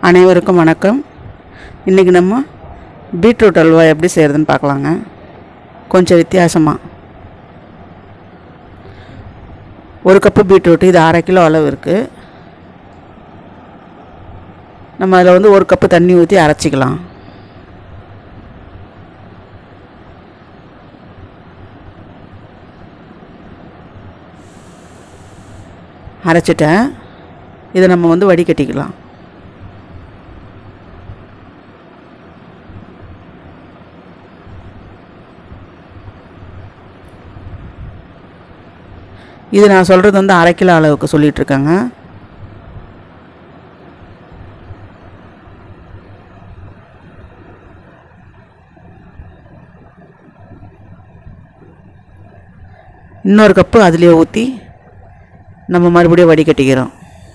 அனைவருக்கும் வணக்கம் இன்றைக்கி நம்ம பீட்ரூட் அல்வா எப்படி செய்கிறதுன்னு பார்க்கலாங்க கொஞ்சம் வித்தியாசமாக ஒரு கப்பு பீட்ரூட் இது அரை கிலோ அளவு இருக்குது நம்ம அதில் வந்து ஒரு கப்பு தண்ணி ஊற்றி அரைச்சிக்கலாம் அரைச்சிட்டேன் இதை நம்ம வந்து வடிகட்டிக்கலாம் இது நான் சொல்கிறது வந்து அரை கிலோ அளவுக்கு சொல்லிகிட்ருக்கேங்க இன்னொரு கப்பு அதிலே ஊற்றி நம்ம மறுபடியும் வடிகட்டிக்கிறோம்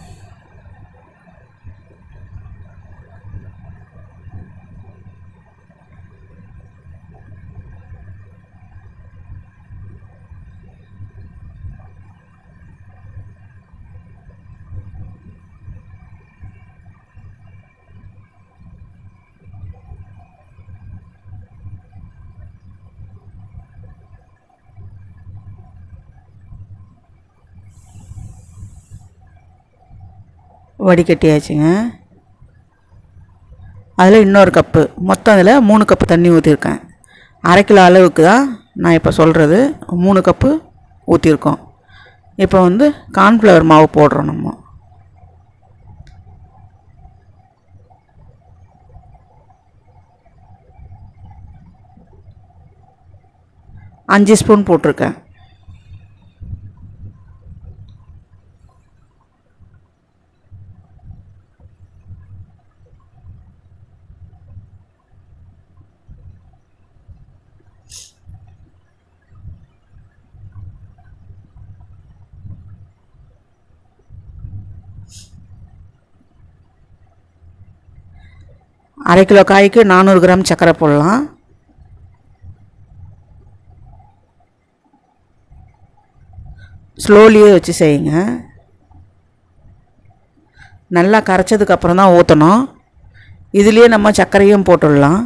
வடிகட்டியாச்சுங்க அதில் இன்னொரு கப்பு மொத்தம் அதில் மூணு கப்பு தண்ணி ஊற்றிருக்கேன் அரை கிலோ அளவுக்கு தான் நான் இப்போ சொல்கிறது மூணு கப்பு ஊற்றிருக்கோம் இப்போ வந்து கார்ன்ஃப்ளவர் மாவு போடுறோம் நம்ம அஞ்சு ஸ்பூன் போட்டிருக்கேன் அரை கிலோ காய்க்கு நானூறு கிராம் சர்க்கரை போடலாம் ஸ்லோலியே வச்சு செய்யுங்க நல்லா கரைச்சதுக்கப்புறம் தான் ஊற்றணும் இதுலேயே நம்ம சர்க்கரையும் போட்டுடலாம்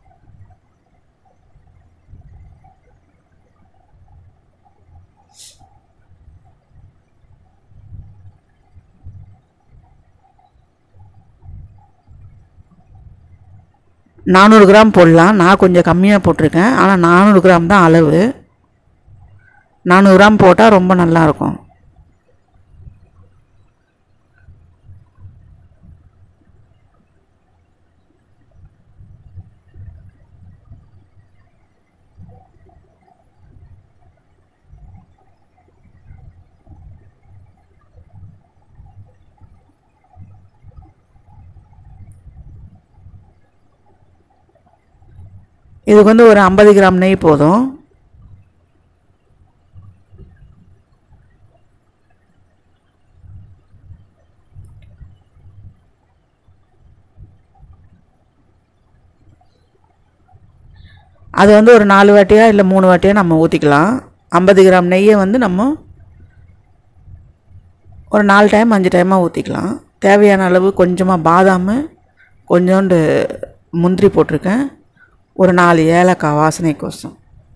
நானூறு கிராம் போடலாம் நான் கொஞ்சம் கம்மியாக போட்டிருக்கேன் ஆனால் நானூறு கிராம் தான் அளவு நானூறு கிராம் போட்டால் ரொம்ப நல்லாயிருக்கும் இதுக்கு வந்து ஒரு ஐம்பது கிராம் நெய் போதும் அது வந்து ஒரு நாலு வாட்டியா இல்லை மூணு வாட்டியாக நம்ம ஊற்றிக்கலாம் ஐம்பது கிராம் நெய்யை வந்து நம்ம ஒரு நாலு டைம் அஞ்சு டைமாக ஊற்றிக்கலாம் தேவையான அளவு கொஞ்சமாக பாதாம் கொஞ்சோண்டு முந்திரி போட்டிருக்கேன் ஒரு நாலு ஏலக்காய் வாசனைக்கோசம்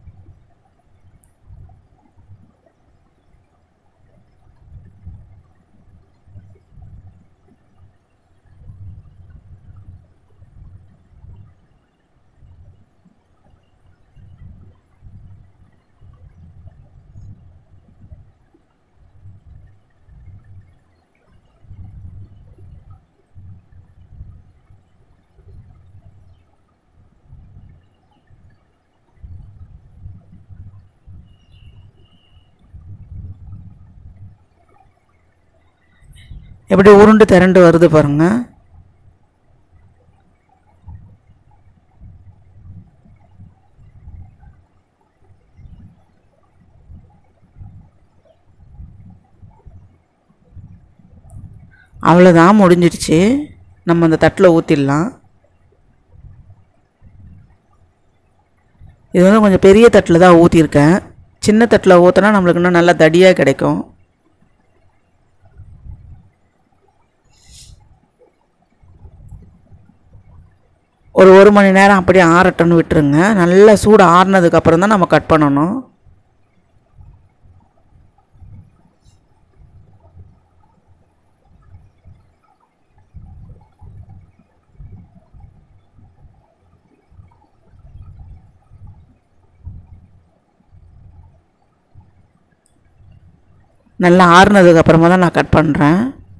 எப்படி உருண்டு திரண்டு வருது பாருங்க அவ்வளோதான் முடிஞ்சிடுச்சு நம்ம அந்த தட்டில் ஊற்றிடலாம் இது வந்து கொஞ்சம் பெரிய தட்டில் தான் ஊற்றிருக்கேன் சின்ன தட்டில் ஊற்றினா நம்மளுக்கு இன்னும் நல்லா தடியாக கிடைக்கும் ஒரு ஒரு மணி நேரம் அப்படியே ஆறட்டும்னு விட்டுருங்க நல்லா சூடு ஆறுனதுக்கப்புறம் தான் நம்ம கட் பண்ணணும் நல்லா ஆறுனதுக்கு அப்புறமா தான் நான் கட் பண்ணுறேன்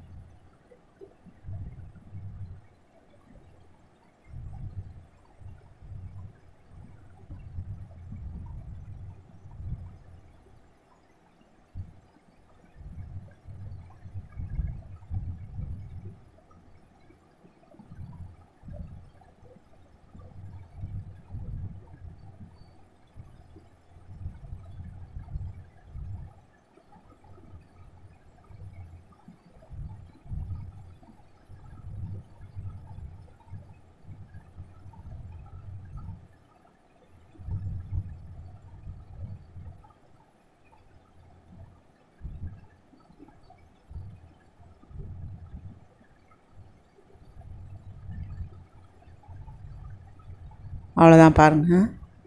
அவ்வளோதான் பாருங்கள்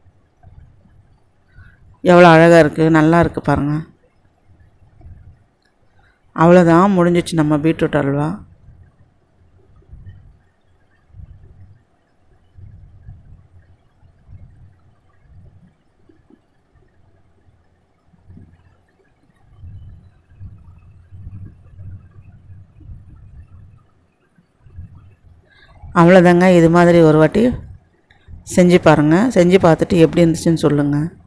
எவ்வளோ அழகாக இருக்குது நல்லா இருக்குது பாருங்கள் அவ்வளோதான் முடிஞ்சிச்சு நம்ம பீட்ரூட் அல்வா அவ்வளோதாங்க இது மாதிரி ஒரு வாட்டி செஞ்சு பாருங்கள் செஞ்சு பார்த்துட்டு எப்படி இருந்துச்சுன்னு சொல்லுங்கள்